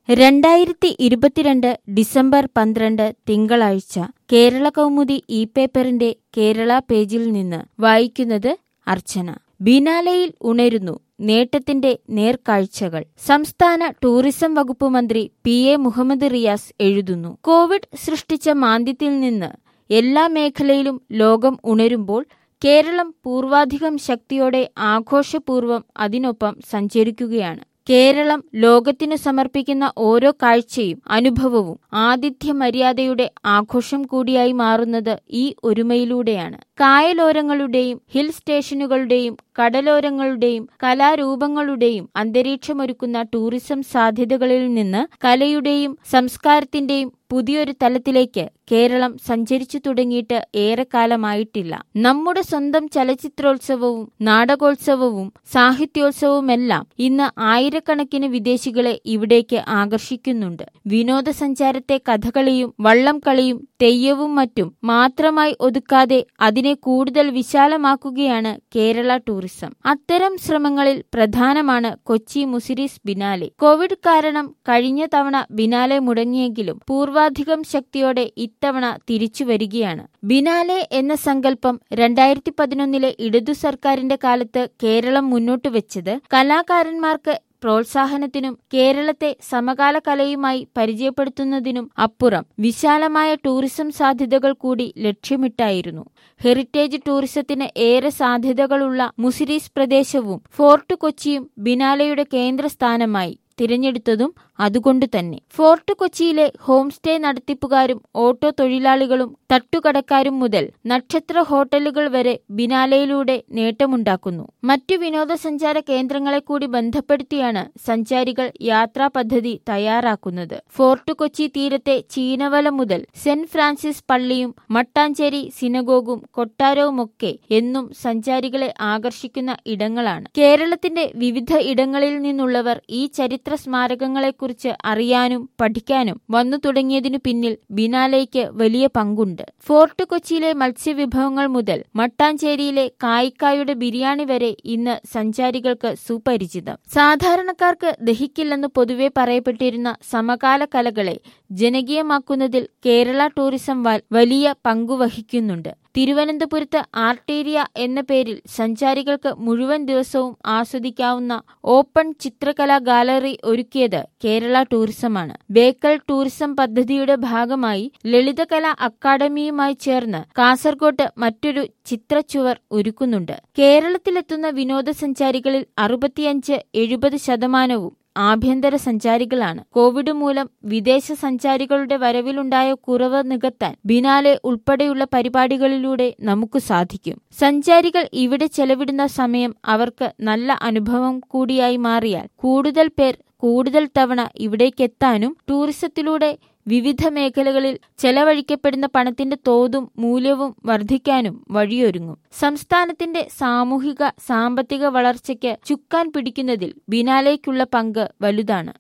രണ്ടായിരത്തി ഇരുപത്തിരണ്ട് ഡിസംബർ പന്ത്രണ്ട് തിങ്കളാഴ്ച കേരള കൗമുദി ഇ പേപ്പറിന്റെ കേരള പേജിൽ നിന്ന് വായിക്കുന്നത് അർച്ചന ബിനാലയിൽ ഉണരുന്നു നേട്ടത്തിന്റെ നേർക്കാഴ്ചകൾ സംസ്ഥാന ടൂറിസം വകുപ്പ് മന്ത്രി പി എ മുഹമ്മദ് റിയാസ് എഴുതുന്നു കോവിഡ് സൃഷ്ടിച്ച മാന്ദ്യത്തിൽ നിന്ന് എല്ലാ മേഖലയിലും ലോകം ഉണരുമ്പോൾ കേരളം പൂർവാധികം ശക്തിയോടെ ആഘോഷപൂർവ്വം അതിനൊപ്പം സഞ്ചരിക്കുകയാണ് കേരളം ലോകത്തിനു സമർപ്പിക്കുന്ന ഓരോ കാഴ്ചയും അനുഭവവും ആതിഥ്യ മര്യാദയുടെ ആഘോഷം കൂടിയായി മാറുന്നത് ഈ ഒരുമയിലൂടെയാണ് കായലോരങ്ങളുടെയും ഹിൽ സ്റ്റേഷനുകളുടെയും കടലോരങ്ങളുടെയും കലാരൂപങ്ങളുടെയും അന്തരീക്ഷമൊരുക്കുന്ന ടൂറിസം സാധ്യതകളിൽ നിന്ന് കലയുടെയും സംസ്കാരത്തിന്റെയും പുതിയൊരു തലത്തിലേക്ക് കേരളം സഞ്ചരിച്ചു തുടങ്ങിയിട്ട് ഏറെക്കാലമായിട്ടില്ല നമ്മുടെ സ്വന്തം ചലച്ചിത്രോത്സവവും നാടകോത്സവവും സാഹിത്യോത്സവവുമെല്ലാം ഇന്ന് ആയിരക്കണക്കിന് വിദേശികളെ ഇവിടേക്ക് ആകർഷിക്കുന്നുണ്ട് വിനോദസഞ്ചാരത്തെ കഥകളിയും വള്ളംകളിയും തെയ്യവും മറ്റും മാത്രമായി ഒതുക്കാതെ അതിനെ കൂടുതൽ വിശാലമാക്കുകയാണ് കേരള ടൂറിസം അത്തരം ശ്രമങ്ങളിൽ പ്രധാനമാണ് കൊച്ചി മുസിരീസ് ബിനാലെ കോവിഡ് കാരണം കഴിഞ്ഞ തവണ ബിനാലെ മുടങ്ങിയെങ്കിലും പൂർവാധികം ശക്തിയോടെ ഇത്തവണ തിരിച്ചു വരികയാണ് ബിനാലെ എന്ന സങ്കല്പം രണ്ടായിരത്തി പതിനൊന്നിലെ ഇടതു സർക്കാരിന്റെ കാലത്ത് കേരളം മുന്നോട്ട് വെച്ചത് കലാകാരന്മാർക്ക് പ്രോത്സാഹനത്തിനും കേരളത്തെ സമകാല കലയുമായി പരിചയപ്പെടുത്തുന്നതിനും അപ്പുറം വിശാലമായ ടൂറിസം സാധ്യതകൾ കൂടി ലക്ഷ്യമിട്ടായിരുന്നു ഹെറിറ്റേജ് ടൂറിസത്തിന് ഏറെ സാധ്യതകളുള്ള മുസിരീസ് പ്രദേശവും ഫോർട്ട് കൊച്ചിയും ബിനാലയുടെ കേന്ദ്രസ്ഥാനമായി തിരഞ്ഞെടുത്തതും അതുകൊണ്ട് തന്നെ ഫോർട്ട് കൊച്ചിയിലെ ഹോം സ്റ്റേ നടത്തിപ്പുകാരും ഓട്ടോ തൊഴിലാളികളും തട്ടുകടക്കാരും മുതൽ നക്ഷത്ര ഹോട്ടലുകൾ വരെ ബിനാലയിലൂടെ നേട്ടമുണ്ടാക്കുന്നു മറ്റു വിനോദസഞ്ചാര കേന്ദ്രങ്ങളെ കൂടി ബന്ധപ്പെടുത്തിയാണ് സഞ്ചാരികൾ യാത്രാ പദ്ധതി തയ്യാറാക്കുന്നത് ഫോർട്ട് കൊച്ചി തീരത്തെ ചീനവല മുതൽ സെന്റ് ഫ്രാൻസിസ് പള്ളിയും മട്ടാഞ്ചേരി സിനഗോഗും കൊട്ടാരവുമൊക്കെ എന്നും സഞ്ചാരികളെ ആകർഷിക്കുന്ന ഇടങ്ങളാണ് കേരളത്തിന്റെ വിവിധ ഇടങ്ങളിൽ നിന്നുള്ളവർ ഈ ചരിത്ര സ്മാരകങ്ങളെക്കുറിച്ച് അറിയാനും പഠിക്കാനും വന്നു തുടങ്ങിയതിനു പിന്നിൽ ബിനാലയ്ക്ക് വലിയ പങ്കുണ്ട് ഫോർട്ട് കൊച്ചിയിലെ മത്സ്യവിഭവങ്ങൾ മുതൽ മട്ടാഞ്ചേരിയിലെ കായിക്കായുടെ ബിരിയാണി വരെ ഇന്ന് സഞ്ചാരികൾക്ക് സുപരിചിതം സാധാരണക്കാർക്ക് ദഹിക്കില്ലെന്ന് പൊതുവെ പറയപ്പെട്ടിരുന്ന സമകാല കലകളെ ജനകീയമാക്കുന്നതിൽ കേരള ടൂറിസം വലിയ പങ്കുവഹിക്കുന്നുണ്ട് തിരുവനന്തപുരത്ത് ആർട്ടേരിയ എന്ന പേരിൽ സഞ്ചാരികൾക്ക് മുഴുവൻ ദിവസവും ആസ്വദിക്കാവുന്ന ഓപ്പൺ ചിത്രകലാ ഗാലറി ഒരുക്കിയത് കേരള ടൂറിസമാണ് ബേക്കൽ ടൂറിസം പദ്ധതിയുടെ ഭാഗമായി ലളിതകലാ അക്കാദമിയുമായി ചേർന്ന് കാസർഗോട്ട് മറ്റൊരു ചിത്രച്ചുവർ ഒരുക്കുന്നുണ്ട് കേരളത്തിലെത്തുന്ന വിനോദസഞ്ചാരികളിൽ അറുപത്തിയഞ്ച് എഴുപത് ശതമാനവും ആഭ്യന്തര സഞ്ചാരികളാണ് കോവിഡ് മൂലം വിദേശ സഞ്ചാരികളുടെ വരവിലുണ്ടായ കുറവ് നികത്താൻ ബിനാലെ ഉൾപ്പെടെയുള്ള പരിപാടികളിലൂടെ നമുക്ക് സാധിക്കും സഞ്ചാരികൾ ഇവിടെ ചെലവിടുന്ന സമയം അവർക്ക് നല്ല അനുഭവം കൂടിയായി മാറിയാൽ കൂടുതൽ പേർ കൂടുതൽ തവണ ഇവിടേക്കെത്താനും ടൂറിസത്തിലൂടെ വിവിധ മേഖലകളിൽ ചെലവഴിക്കപ്പെടുന്ന പണത്തിന്റെ തോതും മൂല്യവും വർദ്ധിക്കാനും വഴിയൊരുങ്ങും സംസ്ഥാനത്തിന്റെ സാമൂഹിക സാമ്പത്തിക വളർച്ചയ്ക്ക് ചുക്കാൻ പിടിക്കുന്നതിൽ ബിനാലേക്കുള്ള പങ്ക് വലുതാണ്